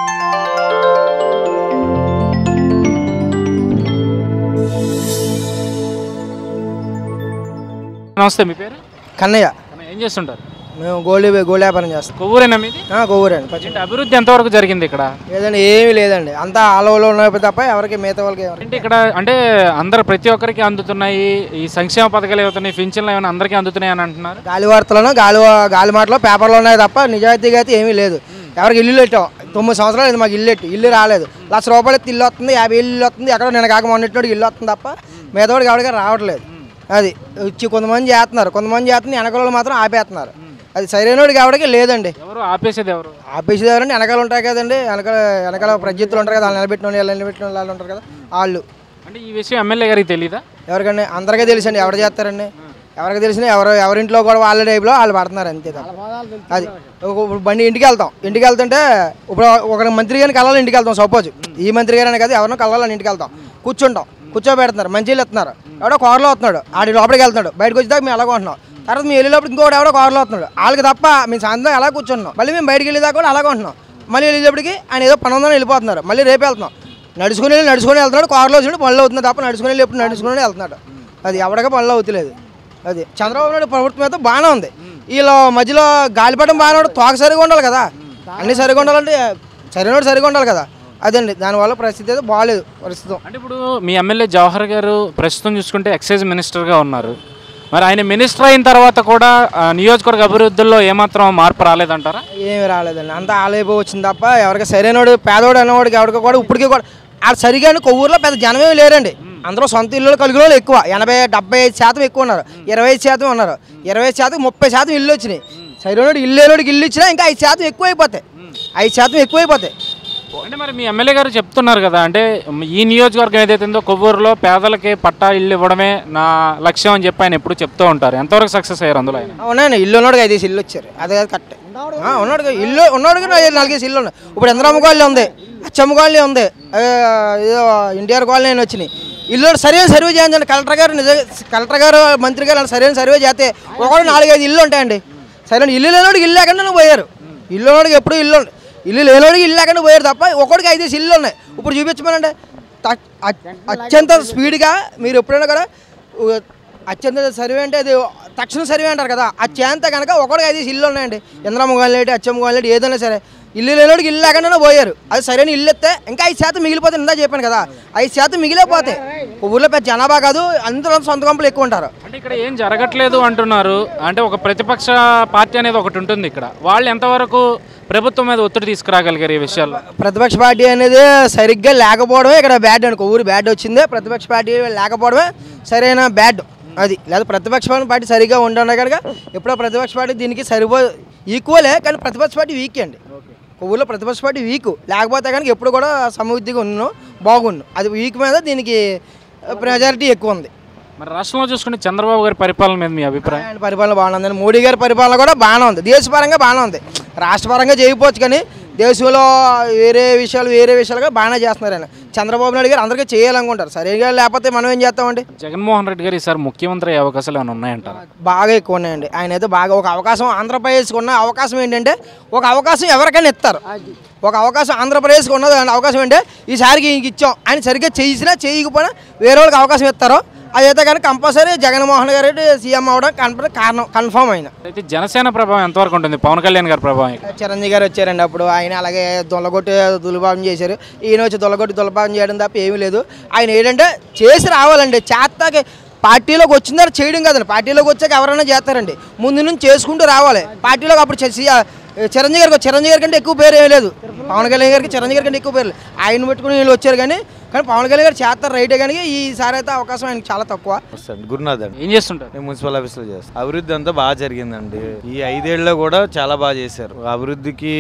నమస్తే మీ పేరు కన్నయ్య అన్న, ఏం చేస్తుంటారు మేము గోల్డ్ గోల్డ్ వ్యాపారం చేస్తాం కొవ్వూరేనా మీది ఆ, కొవ్వూరండి పచ్చి ఏంటి అభివృద్ధి ఎంతవరకు జరిగింది ఇక్కడ లేదండి ఏమీ లేదండి అంతా ఆలవలో ఉన్నప్పుడు తప్ప ఎవరికి మిగతా వాళ్ళకి ఎవరికి ఏంటి ఇక్కడ అంటే అందరు ప్రతి ఒక్కరికి అందుతున్నాయి ఈ సంక్షేమ పథకాలు అవుతున్నాయి పింఛన్లు ఏమైనా అందరికీ అందుతున్నాయి అని అంటున్నారు గాలి వార్తలను గాలి గాలి మాటలు పేపర్లో ఉన్నాయి తప్ప నిజాయితీగా అయితే ఏమీ లేదు ఎవరికి ఇల్లు పెట్టాం తొమ్మిది సంవత్సరాలు ఇది మాకు ఇల్లు ఎట్టి ఇల్లు రాలేదు లక్ష రూపాయలు ఎత్తి ఇల్లు వస్తుంది యాభై ఇల్లు ఇల్లు వస్తుంది ఎక్కడ నేను కాక మొన్నటినోడికి ఇల్లు వస్తుంది తప్ప మిగతావాడికి ఎవరికి రావట్లేదు అది వచ్చి కొంతమంది చేస్తున్నారు కొంతమంది చేస్తున్నారు వెనకాల మాత్రం ఆపేస్తున్నారు అది సరైనోడికి ఎవరికి లేదండి ఎవరు ఆపేసేది ఎవరు ఆఫీస్ దగ్గర వెనకాల ఉంటాయి కదండి వెనకాల వెనకాల ప్రత్యర్థులు ఉంటారు కదా వాళ్ళు నిలబెట్టిన వాళ్ళు వీళ్ళు నిలబెట్టిన వాళ్ళు ఉంటారు కదా వాళ్ళు అంటే ఈ విషయం ఎమ్మెల్యే గారికి తెలీదా ఎవరికండి అందరికీ తెలుసండి ఎవరు చేస్తారండి ఎవరికి తెలిసిన ఎవరు ఎవరింట్లో కూడా వాళ్ళ టైప్లో వాళ్ళు పడుతున్నారు అంతే తప్ప. అది ఒక- ఇప్పుడు బండి ఇంటికి వెళ్తాం ఇంటికి వెళ్తుంటే ఇప్పుడు ఒక మంత్రి గారిని కలవాలి ఇంటికి వెళ్తాం సపోజ్ ఈ మంత్రి గారిని కాదు ఎవరినో కలవాలని ఇంటికి వెళ్తాం కూర్చుంటాం కూర్చోబెడుతున్నారు మంచిలు ఇస్తున్నారు ఎవడో కారులో వస్తున్నాడు ఆడి లోపలికి వెళ్తున్నాడు బయటకు వచ్చేదాకా మేము అలాగే ఉంటున్నాం తర్వాత మేము వెళ్ళేటప్పుడు ఇంకోటి ఎవడో కారులో వస్తున్నాడు వాళ్ళకి తప్ప మేము సాయంత్రం అలా కూర్చున్నాం మళ్ళీ మేము బయటకు వెళ్ళేదాకా కూడా అలాగే ఉంటున్నాం మళ్ళీ వెళ్ళేటప్పటికి ఆయన ఏదో పని ఉందని వెళ్ళిపోతున్నారు మళ్ళీ రేపు వెళ్తున్నాం నడుచుకుని వెళ్ళి నడుచుకుని వెళ్తున్నాడు కారులో వచ్చినప్పుడు పనులు అవుతుంది తప్ప నడుచుకుని వెళ్ళి ఎప్పుడు నడుచుకుని వెళ్తున్నాడు అది ఎవడగా పనులు అవుతలేదు అది చంద్రబాబు నాయుడు ప్రభుత్వం అయితే బాగానే ఉంది వీళ్ళు మధ్యలో గాలిపటం బాగానే ఉంటే తోక సరిగా ఉండాలి కదా అన్నీ సరిగా ఉండాలంటే సరైనోడు సరిగా ఉండాలి కదా అదండి దానివల్ల పరిస్థితి అయితే బాగాలేదు ప్రస్తుతం అంటే ఇప్పుడు మీ ఎమ్మెల్యే జవహర్ గారు ప్రస్తుతం చూసుకుంటే ఎక్సైజ్ మినిస్టర్గా ఉన్నారు మరి ఆయన మినిస్టర్ అయిన తర్వాత కూడా ఆ, నియోజకవర్గ అభివృద్ధిలో ఏమాత్రం మార్పు రాలేదంటారా ఏమి రాలేదండి అంతా ఆలయపో వచ్చింది తప్ప ఎవరికి సరైనోడు పేదోడు అనేవాడికి ఎవరికి కూడా ఇప్పటికీ కూడా ఆ సరిగా కొవ్వూరులో పెద్ద జనమేమి లేరండి అందరూ సొంత ఇల్లు కలిగిన వాళ్ళు ఎక్కువ ఎనభై డెబ్బై ఐదు శాతం ఎక్కువ ఉన్నారు ఇరవై ఐదు శాతం ఉన్నారు ఇరవై ఐదు శాతం ముప్పై శాతం ఇల్లు వచ్చినాయి సరైనోడికి ఇల్లు లేనోడికి ఇల్లు ఇచ్చినా ఇంకా ఐదు శాతం ఎక్కువ అయిపోతాయి ఐదు శాతం ఎక్కువ అయిపోతాయి అంటే మరి మీ ఎమ్మెల్యే గారు చెప్తున్నారు కదా అంటే ఈ నియోజకవర్గం ఏదైతే ఉందో కొవ్వూరులో పేదలకి పట్టా ఇల్లు ఇవ్వడమే నా లక్ష్యం అని చెప్పి ఆయన ఎప్పుడు చెప్తూ ఉంటారు ఎంతవరకు సక్సెస్ అయ్యారు అందులో ఆయన అవునండి ఇల్లు ఉన్నోడికి ఐదేసి ఇల్లు వచ్చారు అదే కాదు కరెక్ట్ ఉన్నాడు ఇల్లు ఉన్నోడికి నాలుగు- నాలుగేసి ఇల్లు ఉన్నాయి ఇప్పుడు ఇంద్రమ్మ కాలనీ ఉంది అచ్చమ్మ కాలనీ ఉంది ఆ, ఏదో ఎన్టీఆర్ కాలనీ అని వచ్చినాయి ఇల్లు సరైన సర్వే చేయండి కలెక్టర్ గారు నిజ కలెక్టర్ గారు మంత్రి గారు సరైన సర్వే చేస్తే ఒకటి నాలుగైదు ఇల్లు ఉంటాయండి సరైన ఇల్లు లేనోడికి ఇల్లు లేకుండా పోయారు ఇల్లు ఉన్నోడికి ఎప్పుడు ఇల్లు ఉంది. ఇల్లు లేనోడికి ఇల్లు లేకుండా పోయారు తప్ప ఒక్కొక్కడికి ఐదేసి ఇల్లు ఉన్నాయి ఇప్పుడు చూపించమనండి త- అ- అత్యంత స్పీడ్గా మీరు ఎప్పుడైనా కూడా ఉ- అత్యంత సర్వే అంటే అది తక్షణ సర్వే అంటారు కదా ఆ చేంత కనుక ఒకటికి ఐదు ఇల్లు ఉన్నాయండి ఇంద్రమ్మ గోలేటి అచ్చమ్మ గోలేటి ఏదైనా సరే ఇల్లు లేనోడికి ఇల్లు లేకుండా పోయారు అది సరైన ఇల్లు ఎత్తే ఇంకా ఐదు శాతం మిగిలిపోతే ఇందా చెప్పాను కదా ఐదు శాతం మిగిలిపోతే ఊర్లో పెద్ద జనాభా కాదు అందరూ సొంత కంపులు ఎక్కువ ఉంటారు అంటే ఇక్కడ ఏం జరగట్లేదు అంటున్నారు అంటే ఒక ప్రతిపక్ష పార్టీ అనేది ఒకటి ఉంటుంది ఇక్కడ వాళ్ళు ఎంతవరకు ప్రభుత్వం మీద ఒత్తిడి తీసుకురాగలిగారు ఈ విషయాల్లో ప్రతిపక్ష పార్టీ అనేది సరిగ్గా లేకపోవడమే ఇక్కడ బ్యాడ్ అనుకో ఊరు బ్యాడ్ వచ్చిందే ప్రతిపక్ష పార్టీ లేకపోవడమే సరైన బ్యాడ్ అది లేదా ప్రతిపక్ష పార్టీ సరిగ్గా ఉండడం కనుక ఎప్పుడో ప్రతిపక్ష పార్టీ దీనికి సరిపో ఈక్వలే కానీ ప్రతిపక్ష పార్టీ వీక్ అండి ఊళ్ళో ప్రతిపక్ష పార్టీ వీక్ లేకపోతే కనుక ఎప్పుడు కూడా సమృద్ధిగా ఉన్ను బాగుండు అది వీక్ మీద దీనికి మెజారిటీ ఎక్కువ ఉంది మరి రాష్ట్రంలో చూసుకుంటే చంద్రబాబు గారి పరిపాలన మీద మీ అభిప్రాయం ఆయన పరిపాలన బాగానే ఉందండి మోడీ గారి పరిపాలన కూడా బాగానే ఉంది దేశపరంగా బాగానే ఉంది రాష్ట్రపరంగా చేయకపోవచ్చు కానీ దేశంలో వేరే విషయాలు వేరే విషయాలుగా బాగానే చేస్తున్నారు ఆయన చంద్రబాబు నాయుడు గారు అందరికీ చేయాలనుకుంటారు సరిగా లేకపోతే మనం ఏం చేస్తామండి జగన్మోహన్ రెడ్డి గారు ఈసారి ముఖ్యమంత్రి అయ్యే అవకాశాలు ఏమైనా ఉన్నాయంటారా బాగా ఎక్కువ ఉన్నాయండి ఆయన అయితే బాగా ఒక అవకాశం ఆంధ్రప్రదేశ్కి ఉన్న అవకాశం ఏంటంటే ఒక అవకాశం ఎవరికైనా ఇస్తారు ఒక అవకాశం ఆంధ్రప్రదేశ్కి ఉన్నది అవకాశం ఏంటంటే ఈసారికి ఇంక ఇచ్చాం ఆయన సరిగ్గా చేసినా చేయకపోయినా వేరే వాళ్ళకి అవకాశం ఇస్తారు అదైతే కానీ కంపల్సరీ జగన్మోహన్ గారు సీఎం అవడం కన్ఫర్మ్ కారణం కన్ఫర్మ్ అయిన అయితే జనసేన ప్రభావం ఎంతవరకు ఉంటుంది పవన్ కళ్యాణ్ గారి ప్రభావం ఇక్కడ? చిరంజీవి గారు వచ్చారండి అప్పుడు ఆయన అలాగే దొల్లగొట్టి దులపాపం చేశారు ఈయన వచ్చి దొల్లగొట్టి దులపాపం చేయడం తప్ప ఏమీ లేదు ఆయన ఏంటంటే చేసి రావాలండి చేస్తాకి పార్టీలోకి వచ్చిన తర్వాత చేయడం కదండి పార్టీలోకి వచ్చాక ఎవరైనా చేస్తారండి ముందు నుంచి చేసుకుంటూ రావాలి పార్టీలోకి అప్పుడు చేసి ఆ, చిరంజీవి గారికి చిరంజీవి గారి కంటే ఎక్కువ పేరు ఏం లేదు పవన్ కళ్యాణ్ గారికి చిరంజీవి గారి కంటే ఎక్కువ పేరు లేదు ఆయన పెట్టుకుని వీళ్ళు వచ్చారు కానీ కానీ పవన్ కళ్యాణ్ గారు చేస్తారు రైటే కానీ ఈసారి అయితే అవకాశం ఆయనకి చాలా తక్కువ వస్తాను గురునాథ్ అండి ఏం చేస్తుంటారు నేను మున్సిపల్ ఆఫీస్లో చేస్తాను అభివృద్ధి అంతా బాగా జరిగిందండి ఈ ఐదేళ్ళలో కూడా చాలా బాగా చేశారు అభివృద్ధికి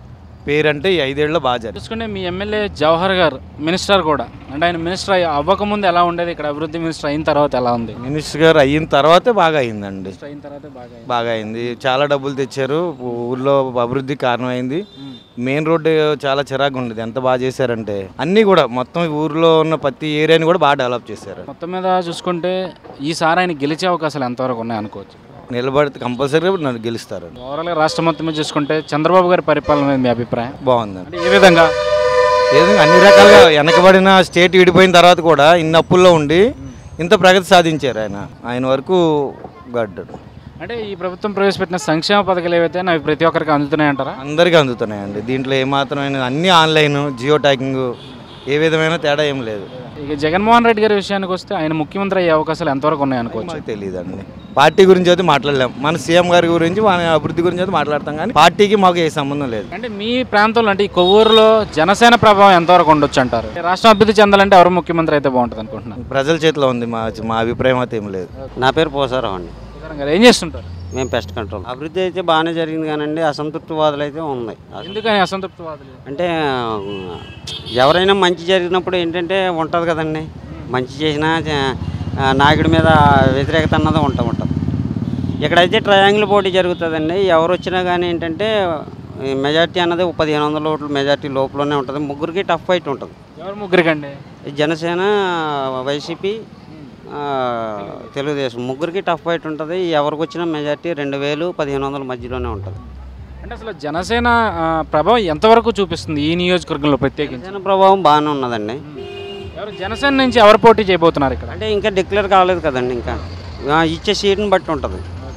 పేరంటే ఈ ఐదేళ్ళలో బాగా జరిగింది చూసుకుంటే మీ ఎమ్మెల్యే జవహర్ గారు మినిస్టర్ కూడా అంటే ఆయన మినిస్టర్ అయ్యి అవ్వకముందు ఎలా ఉండేది ఇక్కడ అభివృద్ధి మినిస్టర్ అయిన తర్వాత ఎలా ఉంది మినిస్టర్ గారు అయిన తర్వాతే బాగా అయిందండి మినిస్టర్ అయిన తర్వాత బాగా అయింది. బాగా అయింది చాలా డబ్బులు తెచ్చారు ఊర్లో అభివృద్ధి కారణమైంది మెయిన్ రోడ్డు చాలా చిరాకు ఉండేది ఎంత బాగా చేశారంటే అన్నీ కూడా మొత్తం ఈ ఊర్లో ఉన్న ప్రతి ఏరియాని కూడా బాగా డెవలప్ చేశారు మొత్తం మీద చూసుకుంటే ఈసారి ఆయన గెలిచే అవకాశాలు ఎంతవరకు ఉన్నాయి అనుకోవచ్చు నిలబడితే కంపల్సరీగా నన్ను గెలుస్తారు ఓవరాల్గా రాష్ట్రం మొత్తం మీద చూసుకుంటే చంద్రబాబు గారి పరిపాలన మీద మీ అభిప్రాయం బాగుందండి అంటే ఏ విధంగా ఏదో అన్ని రకాలుగా వెనకబడిన స్టేట్ విడిపోయిన తర్వాత కూడా ఇన్ని అప్పుల్లో ఉండి ఇంత ప్రగతి సాధించారు ఆయన ఆయన వరకు గడ్డడు అంటే ఈ ప్రభుత్వం ప్రవేశపెట్టిన సంక్షేమ పథకాలు ఏవైతే అవి ప్రతి ఒక్కరికి అందుతున్నాయంటారా అందరికీ అందుతున్నాయండి దీంట్లో ఏమాత్రమైన అన్ని ఆన్లైన్ జియో ట్యాకింగ్ ఏ విధమైన తేడా ఏం లేదు ఇక జగన్మోహన్ రెడ్డి గారి విషయానికి వస్తే ఆయన ముఖ్యమంత్రి అయ్యే అవకాశాలు ఎంతవరకు ఉన్నాయి అనుకోవచ్చు మాకు తెలియదండి పార్టీ గురించి అయితే మాట్లాడలేం మన సీఎం గారి గురించి మన అభివృద్ధి గురించి అయితే మాట్లాడతాం కానీ పార్టీకి మాకు ఏ సంబంధం లేదు అంటే మీ ప్రాంతంలో అంటే ఈ కొవ్వూరులో జనసేన ప్రభావం ఎంతవరకు ఉండొచ్చు అంటారు రాష్ట్రం అభివృద్ధి చెందాలంటే ఎవరు ముఖ్యమంత్రి అయితే బాగుంటుంది అనుకుంటున్నారు ప్రజల చేతిలో ఉంది మా మా అభిప్రాయం అయితే ఏం లేదు నా పేరు పోసారావు అండి ప్రకారం గారు ఏం చేస్తుంటారు మేము పెస్ట్ కంట్రోల్ అభివృద్ధి అయితే బాగానే జరిగింది కానండి అసంతృప్తివాదులు అయితే ఉన్నాయి ఎందుకని అసంతృప్తి వాదులు అంటే ఆ, ఎవరైనా మంచి జరిగినప్పుడు ఏంటంటే ఉంటుంది కదండి మంచి చేసినా చ- ఆ, నాయకుడి మీద వ్యతిరేకత అన్నది ఉంటా ఉంటుంది ఇక్కడైతే ట్రయాంగిల్ పోటీ జరుగుతుందండి ఎవరు వచ్చినా కానీ ఏంటంటే మెజార్టీ అన్నది ఒక పదిహేను వందల ఓట్ల మెజార్టీ లోపలనే ఉంటుంది ముగ్గురికి టఫ్ ఫైట్ ఉంటుంది ఎవరు ముగ్గురికండి ఈ జనసేన వైసీపీ ఆ, తెలుగుదేశం ముగ్గురికి టఫ్ ఫైట్ ఉంటుంది ఎవరికి వచ్చిన మెజార్టీ రెండు వేలు పదిహేను వందల మధ్యలోనే ఉంటుంది అంటే అసలు జనసేన ఆ, ప్రభావం ఎంతవరకు చూపిస్తుంది ఈ నియోజకవర్గంలో ప్రత్యేకించి జనసేన ప్రభావం బాగానే ఉన్నదండి ఎవరు జనసేన నుంచి ఎవరు పోటీ చేయబోతున్నారు ఇక్కడ అంటే ఇంకా డిక్లేర్ కాలేదు కదండి ఇంకా ఆ, ఇచ్చే సీట్ని బట్టి ఉంటుంది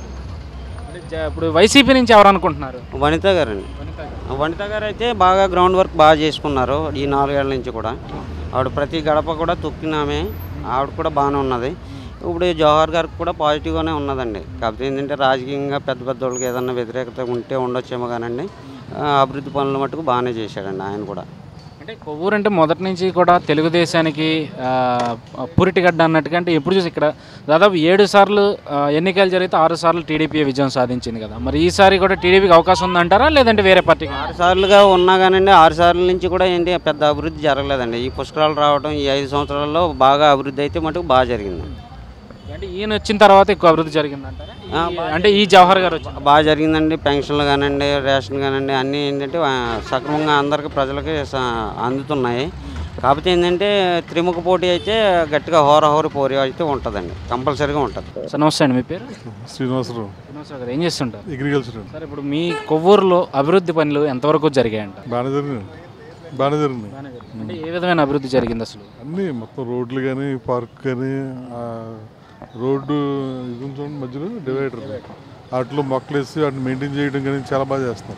అంటే జ- ఇప్పుడు వైసీపీ నుంచి ఎవరు అనుకుంటున్నారు వనిత గారండి వనిత గారు అయితే బాగా గ్రౌండ్ వర్క్ బాగా చేసుకున్నారు ఈ నాలుగేళ్ల నుంచి కూడా ఆవిడ ప్రతి గడప కూడా తొక్కినామే ఆవిడ కూడా బాగానే ఉన్నది ఇప్పుడు జవహర్ గారికి కూడా పాజిటివ్గానే ఉన్నదండి కాకపోతే ఏంటంటే రాజకీయంగా పెద్ద పెద్ద వాళ్ళకి ఏదన్నా వ్యతిరేకత ఉంటే ఉండొచ్చేమో కానండి ఆ, అభివృద్ధి పనులు మటుకు బాగానే చేశాడండి ఆయన కూడా అంటే కొవ్వూరు అంటే మొదటి నుంచి కూడా తెలుగుదేశానికి ఆ, పురిటిగడ్డ అన్నట్టుగా అంటే ఎప్పుడు చూసి ఇక్కడ దాదాపు ఏడు సార్లు ఆ, ఎన్నికలు జరిగితే ఆరు సార్లు టీడీపీ విజయం సాధించింది కదా మరి ఈసారి కూడా టీడీపీకి అవకాశం ఉందంటారా లేదంటే వేరే పార్టీకి ఆరు సార్లుగా ఉన్నా కానండి ఆరు సార్ల నుంచి కూడా ఏంటి పెద్ద అభివృద్ధి జరగలేదండి ఈ పుష్కరాలు రావడం ఈ ఐదు సంవత్సరాల్లో బాగా అభివృద్ధి అయితే మటుకు బాగా జరిగింది అంటే ఈయన వచ్చిన తర్వాత ఎక్కువ అభివృద్ధి జరిగిందంటారా ఈ- అంటే ఈ జవహర్ గారు వచ్చి బాగా జరిగిందండి పెన్షన్లు కానివ్వండి రేషన్ కానివ్వండి అన్నీ ఏంటంటే ఆ, సక్రమంగా అందరికి ప్రజలకి స- అందుతున్నాయి కాకపోతే ఏంటంటే త్రిముఖ పోటీ అయితే గట్టిగా హోరహోరి పోటీ అయితే ఉంటుందండి కంపల్సరీగా ఉంటుంది సార్ నమస్తే అండి మీ పేరు శ్రీనివాసరావు శ్రీనివాసరావు గారు ఏం చేస్తుంటారు అగ్రికల్చర్ అండి సార్ ఇప్పుడు మీ కొవ్వూరులో అభివృద్ధి పనులు ఎంతవరకు జరిగాయంట బాగానే జరిగింది బాగానే జరిగింది అంటే ఏ విధమైన అభివృద్ధి జరిగింది అసలు అన్నీ మొత్తం రోడ్లు కానీ పార్క్ కానీ ఆ రోడ్డు ఇది ఉంది చూడండి మధ్యలో డివైడర్ వాటిలో మొక్కలు వేసి వాటిని మెయింటైన్ చేయడం కానీ చాలా బాగా చేస్తున్నారు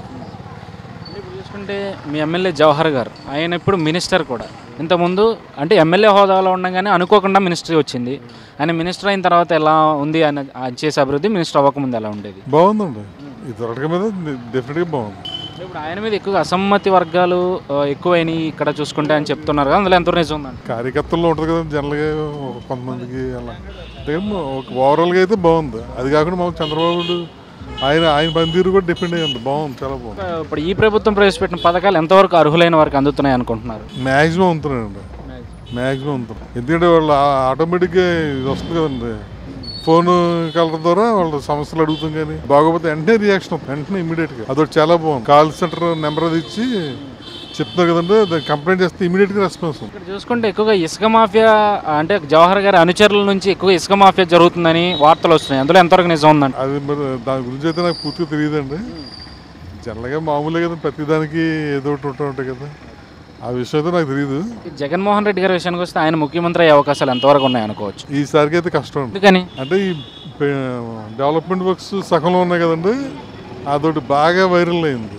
అంటే ఇప్పుడు చూసుకుంటే మీ ఎమ్మెల్యే జవహర్ గారు ఆయన ఇప్పుడు మినిస్టర్ కూడా ఇంతకుముందు అంటే ఎమ్మెల్యే హోదాలో ఉండగానే అనుకోకుండా మినిస్ట్రీ వచ్చింది ఆయన మినిస్టర్ అయిన తర్వాత ఎలా ఉంది ఆయన ఆయన చేసే అభివృద్ధి మినిస్టర్ అవ్వకముందు ఎలా ఉండేది బాగుందండి ఈ దొరకడం మీద డెఫినెట్గా బాగుంది అంటే ఇప్పుడు ఆయన మీద ఎక్కువగా అసమ్మతి వర్గాలు ఆ, ఎక్కువైనాయి ఇక్కడ చూసుకుంటే అని చెప్తున్నారు కదా అందులో ఎంత నిజం ఉందండి కార్యకర్తల్లో ఉంటుంది కదా జనరల్గా ఒక కొంతమందికి అలా అంటే ఒక ఓవరాల్గా అయితే బాగుంది అది కాకుండా మాకు చంద్రబాబు ఆయన ఆయన పనితీరు కూడా డిపెండ్ అయ్యింది బాగుంది చాలా బాగుంది ఇప్పుడు ఈ ప్రభుత్వం ప్రవేశపెట్టిన పథకాలు ఎంతవరకు అర్హులైన వారికి అందుతున్నాయి అనుకుంటున్నారు మ్యాక్సిమం ఉంటున్నాయండి మ్యాక్సిమం ఉంటుంది ఎందుకంటే వాళ్ళు ఆ- ఆటోమేటిక్గా ఇది వస్తుంది కదండి ఫోన్ కలర్ ద్వారా వాళ్ళ సమస్యలు అడుగుతాం కానీ బాగోపోతే వెంటనే రియాక్షన్ వెంటనే ఇమీడియట్గా అదొకటి చాలా బాగుంది కాల్ సెంటర్ నెంబర్ అది ఇచ్చి చెప్తున్నారు కదండి దాన్ని కంప్లైంట్ చేస్తే ఇమీడియట్గా రెస్పాన్స్ ఉంది ఇక్కడ చూసుకుంటే ఎక్కువగా ఇసుక మాఫియా అంటే జవహర్ గారి అనుచరుల నుంచి ఎక్కువ ఇసుక మాఫియా జరుగుతుందని వార్తలు వస్తున్నాయి అందులో ఎంతవరకు నిజం ఉందండి అది మరి దాని గురించి అయితే నాకు పూర్తిగా తెలియదండి జనరల్గా మామూలే కదా ప్రతిదానికి ఏదో ఒకటి ఉంటూ ఉంటాయి కదా ఆ విషయం అయితే నాకు తెలియదు జగన్మోహన్ రెడ్డి గారి విషయానికి వస్తే ఆయన ముఖ్యమంత్రి అయ్యే అవకాశాలు ఎంతవరకు ఉన్నాయి అనుకోవచ్చు ఈసారికి అయితే కష్టం అండి ఎందుకని అంటే ఈ పే- డెవలప్మెంట్ వర్క్స్ సగంలో ఉన్నాయి కదండి అదొకటి బాగా వైరల్ అయింది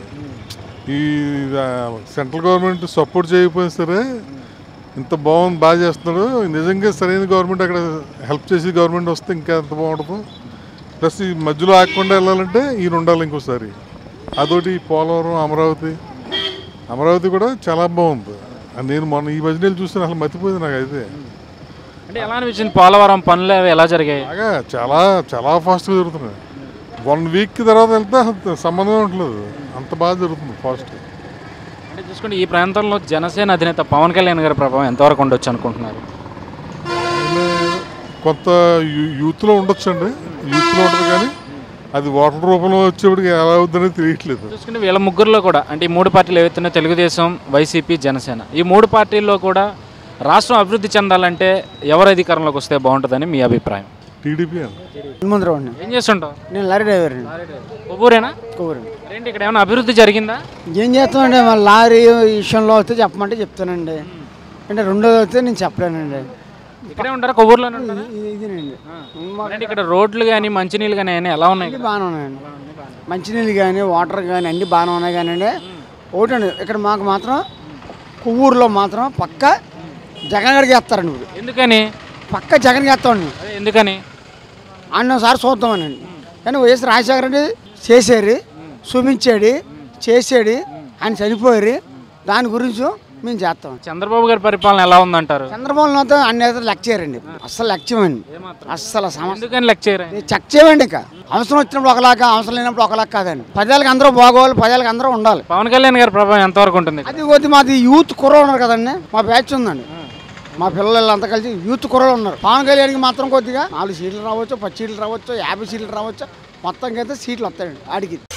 ఈ ఆ, సెంట్రల్ గవర్నమెంట్ సపోర్ట్ చేయకపోయినా సరే ఇంత బాగుంది బాగా చేస్తున్నాడు నిజంగా సరైన గవర్నమెంట్ అక్కడ హెల్ప్ చేసి గవర్నమెంట్ వస్తే ఇంకా ఎంత బాగుంటుందో ప్లస్ ఈ మధ్యలో ఆగకుండా వెళ్ళాలంటే ఈయన ఉండాలి ఇంకోసారి అదొకటి పోలవరం అమరావతి అమరావతి కూడా చాలా బాగుంది నేను మొన్న ఈ మధ్యన వెళ్ళి చూస్తే అసలు మర్చిపోయింది నాకు అయితే అంటే ఎలా అనిపించింది పోలవరం పనులు అవి ఎలా జరిగాయి బాగా చాలా చాలా ఫాస్ట్గా జరుగుతున్నాయి వన్ వీక్ తర్వాత వెళ్తే అసలు సంబంధమే ఉండలేదు అంత బాగా జరుగుతుంది ఫాస్ట్ అంటే చూసుకుంటే ఈ ప్రాంతంలో జనసేన అధినేత పవన్ కళ్యాణ్ గారి ప్రభావం ఎంతవరకు ఉండొచ్చు అనుకుంటున్నారు కొంత యూ- యూత్లో ఉండొచ్చండి యూత్లో ఉంటుంది కానీ అది ఓటర్ రూపంలో వచ్చేప్పటికి ఎలా అవుతుందనేది తెలియట్లేదు చూసుకుంటే వీళ్ళ ముగ్గురులో కూడా అంటే ఈ మూడు పార్టీలు ఏవైతున్నాయో తెలుగుదేశం వైసీపీ జనసేన ఈ మూడు పార్టీల్లో కూడా రాష్ట్రం అభివృద్ధి చెందాలంటే ఎవరు అధికారంలోకి వస్తే బాగుంటుందని మీ అభిప్రాయం టీడీపీ అండి హనుమంతరావు అండి ఏం చేస్తుంటావు నేను లారీ డ్రైవర్ అండి కొవ్వూరేనా కొవ్వూరు ఏంటి ఇక్కడ ఏమైనా అభివృద్ధి జరిగిందా ఏం చేస్తామండి మన లారీ విషయంలో వస్తే చెప్పమంటే చెప్తానండి అంటే రెండోది వస్తే నేను చెప్పలేనండి ఇక్కడే ఉంటారా కొవ్వూరులోనే ఉంటారా ఇది- ఇదేనండి ఏంటి ఇక్కడ రోడ్లు కానీ మంచినీళ్ళు కానీ అన్నీ ఎలా ఉన్నాయి అన్నీ బాగానే ఉన్నాయండి మంచినీళ్ళు కానీ వాటర్ కానీ అన్నీ బాగానే ఉన్నాయి కానండి ఒకటండి ఇక్కడ మాకు మాత్రం కొవ్వూరులో మాత్రం పక్క జగన్ గారికి వేస్తారండి ఇప్పుడు ఎందుకని పక్క జగన్ వేస్తామండి అదే ఎందుకని అన్నోసారి చూద్దామనండి కానీ వైఎస్ రాజశేఖర రెడ్డి చేశారు చూపించాడు చేసాడు ఆయన చనిపోయారు దాని గురించి మేము చేస్తాం చంద్రబాబు గారి పరిపాలన ఎలా ఉందంటారు చంద్రబాబు నాయుడు అన్ని అయితే లెక్క చేయరండి అస్సలు లెక్క చేయమండి అస్సలు సమస్య ఎందుకని లెక్క చేయరా చెక్ చేయమండి ఇంకా అవసరం వచ్చినప్పుడు ఒకలాగా అవసరం లేనప్పుడు ఒకలాగా కాదండి పదేళ్ళకి అందరూ బాగోవాలి పదేళ్ళకి అందరూ ఉండాలి పవన్ కళ్యాణ్ గారి ప్రభావం ఎంతవరకు ఉంటుంది అది కొద్ది మాది యూత్ కుర్ర ఉన్నారు కదండి మా బ్యాచ్ ఉందండి మా పిల్లలు అంతా కలిసి యూత్ కుర్రలు ఉన్నారు పవన్ కళ్యాణ్కి మాత్రం కొద్దిగా నాలుగు సీట్లు రావచ్చు పది సీట్లు రావచ్చు యాభై సీట్లు రావచ్చు మొత్తం అయితే సీట్లు వస్తాయండి ఆడికి